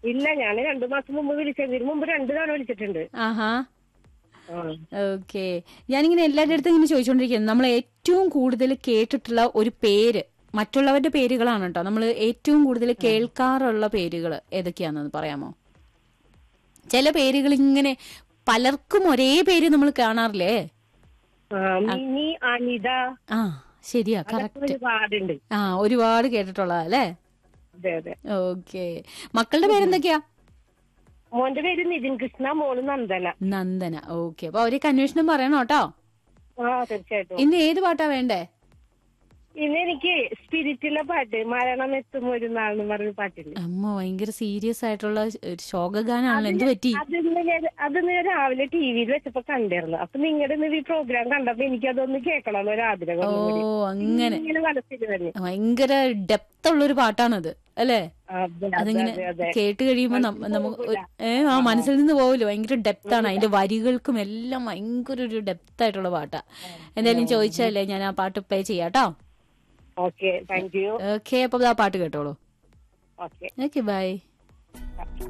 ഇല്ല ഞാൻ രണ്ടു മാസം മുമ്പ് വിളിച്ചത് ഇതിന് മുമ്പ് രണ്ടു തവണ വിളിച്ചിട്ടുണ്ട് ആഹാ ആ. ഓക്കെ ഞാനിങ്ങനെ എല്ലാവരുടെ അടുത്തും ഇങ്ങനെ ചോദിച്ചുകൊണ്ടിരിക്കുന്നത് നമ്മൾ ഏറ്റവും കൂടുതൽ കേട്ടിട്ടുള്ള ഒരു പേര് മറ്റുള്ളവരുടെ പേരുകളാണ് കേട്ടോ നമ്മൾ ഏറ്റവും കൂടുതൽ കേൾക്കാറുള്ള പേരുകൾ ഏതൊക്കെയാണെന്ന് പറയാമോ ചില പേരുകൾ ഇങ്ങനെ പലർക്കും ഒരേ പേര് നമ്മൾ കാണാറില്ലേ ആ, മിനി അനിത ആ ശരിയാ അതൊക്കെ കറക്റ്റ് ഒരുപാടുണ്ട് ആ ഒരുപാട് കേട്ടിട്ടുള്ളതാ അല്ലേ അതെ അതെ ഓക്കെ മക്കളുടെ പേരെന്തൊക്കെയാ മോന്റെ പേര് നിതിൻ കൃഷ്ണ മോള് നന്ദന നന്ദന ഓക്കെ അപ്പൊ അവർക്ക് അന്വേഷണം പറയണം കേട്ടോ ആ തീർച്ചയായിട്ടും ഇന്ന് ഏത് പാട്ടാ വേണ്ടേ ഇന്ന് എനിക്ക് സ്പിരിറ്റിലെ പാട്ട് മരണം എത്തും ഒരു നാളെന്ന് പറഞ്ഞ പാട്ടില്ല അമ്മ ഭയങ്കര സീരിയസ് ആയിട്ടുള്ള ഒരു ശോകഗാനാണല്ലോ എന്ത് പറ്റി അതിന്ന് ഞാൻ അതൊന്ന് ഞാൻ രാവിലെ ടി വിയിൽ വെച്ചപ്പോ കണ്ടായിരുന്നു അപ്പൊ നിങ്ങളുടെ ഇന്ന് ഈ പ്രോഗ്രാം കണ്ടപ്പോ എനിക്ക് അതൊന്ന് കേൾക്കണമെന്ന് ഒരു ആഗ്രഹം ഓ ഒന്നും കൂടി. അങ്ങനെ ഇങ്ങനെ മനസ്സിൽ തന്നെ ഭയങ്കര ഡെപ്ത് ഉള്ള ഒരു പാട്ടാണത് അല്ലേ അതെ, അതെ, അതിങ്ങനെ അതെ, അതെ. കേട്ട് കഴിയുമ്പോ നമ്മ- നമുക്ക് ഒരു- ഏ ആ മനസ്സിൽ നിന്ന് പോവില്ല ഭയങ്കര ഡെപ്ത് ആണ് അതിന്റെ വരികൾക്കും എല്ലാം ഭയങ്കര ഒരു ഡെപ്ത് ആയിട്ടുള്ള പാട്ടാ എന്തായാലും ചോദിച്ചല്ലേ ഞാൻ ആ പാട്ട് പ്ലേ ചെയ്യാട്ടോ ഓക്കെ താങ്ക് യു ഓക്കെ അപ്പൊ ആ പാട്ട് കേട്ടോളൂ ഓക്കെ ഓക്കെ ബൈ